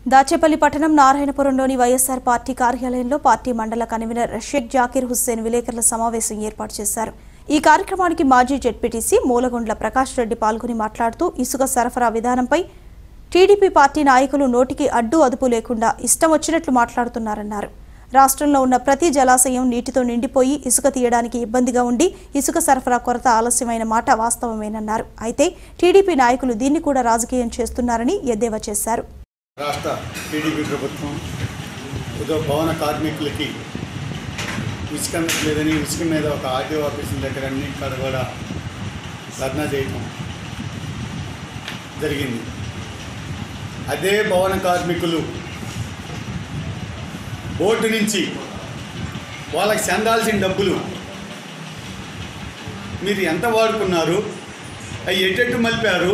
దాచేపల్లి పట్టణం నారాయణపురంలోని వైఎస్ఆర్ పార్టీ కార్యాలయంలో పార్టీ మండల కన్వీనర్ షేక్ జాకీర్ హుస్సేన్ విలేకరుల సమావేశం ఏర్పాటు చేశారు ఈ కార్యక్రమానికి మాజీ జెడ్పీటీసీ మూలగుండ్ల ప్రకాష్ రెడ్డి పాల్గొని మాట్లాడుతూ ఇసుక సరఫరా విధానంపై టీడీపీ పార్టీ నాయకులు నోటికి అడ్డు అదుపు లేకుండా ఇష్టం వచ్చినట్లు మాట్లాడుతున్నారన్నారు రాష్ట్రంలో ఉన్న ప్రతి జలాశయం నీటితో నిండిపోయి ఇసుక తీయడానికి ఇబ్బందిగా ఉండి ఇసుక సరఫరా కొరత ఆలస్యమైన మాట వాస్తవమేనన్నారు అయితే టీడీపీ నాయకులు దీన్ని కూడా రాజకీయం చేస్తున్నారని ఎద్దేవా చేశారు రాష్ట్ర టీడీపీ ప్రభుత్వం ఏదో భవన కార్మికులకి ఇసుక లేదని ఇసుక మీద ఒక ఆర్టీఓ ఆఫీసుల దగ్గర అన్ని కాడ కూడా ధర్నా చేయటం జరిగింది అదే భవన కార్మికులు బోర్డు నుంచి వాళ్ళకి చెందాల్సిన డబ్బులు మీరు ఎంత వాడుకున్నారు అవి ఎటెట్టు మలిపారు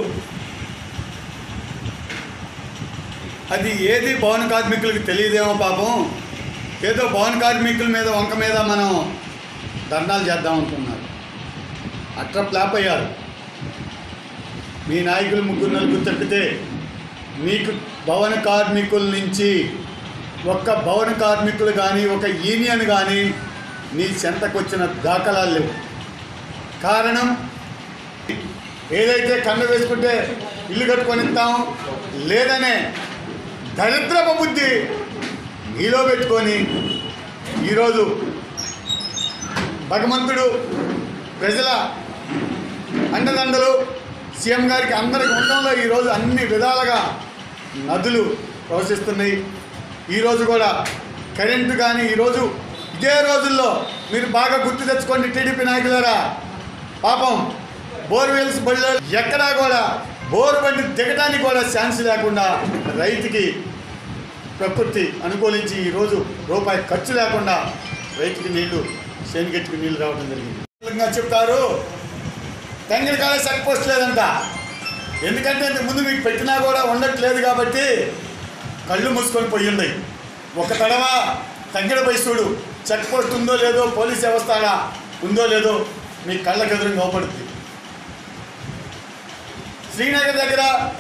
అది ఏది భవన కార్మికులకు తెలియదేమో పాపం ఏదో భవన కార్మికుల మీద వంక మీద మనం ధర్నాలు చేద్దాం అనుకున్నారు అట్లా ఫ్లాప్ అయ్యారు మీ నాయకులు ముగ్గురు నలుగురు తప్పితే మీకు భవన కార్మికుల నుంచి ఒక్క భవన కార్మికులు కానీ ఒక యూనియన్ కానీ నీ చెంతకొచ్చిన దాఖలాలు లేవు కారణం ఏదైతే కన్ను వేసుకుంటే ఇల్లు కట్టుకొని ఇస్తాం లేదనే దరిద్రపు బుద్ధి నీలో పెట్టుకొని ఈరోజు భగవంతుడు ప్రజల అండదండలు సీఎం గారికి అందరికి ఉండడంలో ఈరోజు అన్ని విధాలుగా నదులు ప్రవశిస్తున్నాయి ఈరోజు కూడా కరెంటు కానీ ఈరోజు ఇదే రోజుల్లో మీరు బాగా గుర్తు తెచ్చుకోండి టీడీపీ నాయకులారా పాపం బోర్వెల్స్ బడిలో ఎక్కడా కూడా బోర్ బండి దిగడానికి కూడా ఛాన్స్ లేకుండా రైతుకి ప్రకృతి అనుకూలించి ఈరోజు రూపాయి ఖర్చు లేకుండా రైతుకి నీళ్లు శనిగట్టుకు నీళ్లు రావడం జరిగింది ఇంకా చెప్తారు తెంగనకాయ చెక్ పోస్ట్ లేదంట ఎందుకంటే ఇంతకు ముందు మీకు పెట్టినా కూడా ఉండట్లేదు కాబట్టి కళ్ళు మూసుకొని పోయి ఉన్నాయి ఒక తడవ తగ్గిన చూడు చెక్ పోస్ట్ ఉందో లేదో పోలీస్ వ్యవస్థ ఆడ ఉందో లేదో మీ కళ్ళకి ఎదురుగా అవపడుతుంది శ్రీనగర్ దగ్గర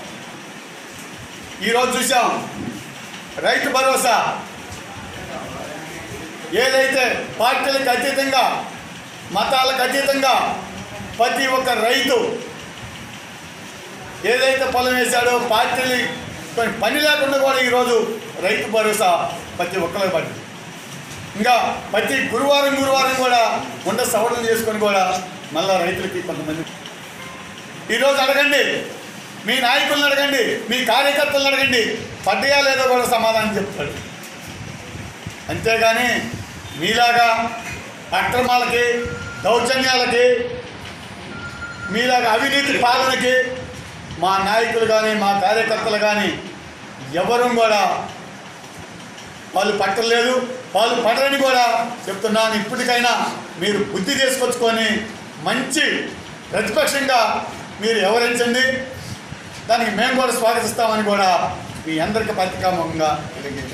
ఈరోజు చూసాం రైతు భరోసా ఏదైతే పార్టీలకు అతీతంగా మతాలకు అతీతంగా ప్రతి ఒక్క రైతు ఏదైతే పొలం వేశాడో పార్టీలు కొన్ని పని లేకుండా కూడా ఈరోజు రైతు భరోసా ప్రతి ఒక్కరికి పడింది ఇంకా ప్రతి గురువారం గురువారం కూడా ఉండ సవరణ చేసుకొని కూడా మళ్ళా రైతులకి కొంతమంది ఈరోజు అడగండి మీ నాయకులను అడగండి మీ కార్యకర్తలను అడగండి పడ్డయా లేదో కూడా సమాధానం చెప్తాడు అంతేగాని మీలాగా అక్రమాలకి దౌర్జన్యాలకి మీలాగా అవినీతి పాలనకి మా నాయకులు కానీ మా కార్యకర్తలు కానీ ఎవరు కూడా వాళ్ళు పట్టలేదు వాళ్ళు పడరని కూడా చెప్తున్నాను ఇప్పటికైనా మీరు బుద్ధి తీసుకొచ్చుకొని మంచి ప్రతిపక్షంగా మీరు ఎవరించండి దానికి మేము కూడా స్వాగతిస్తామని కూడా మీ అందరికీ పత్రికాముఖంగా తెలియజేస్తాం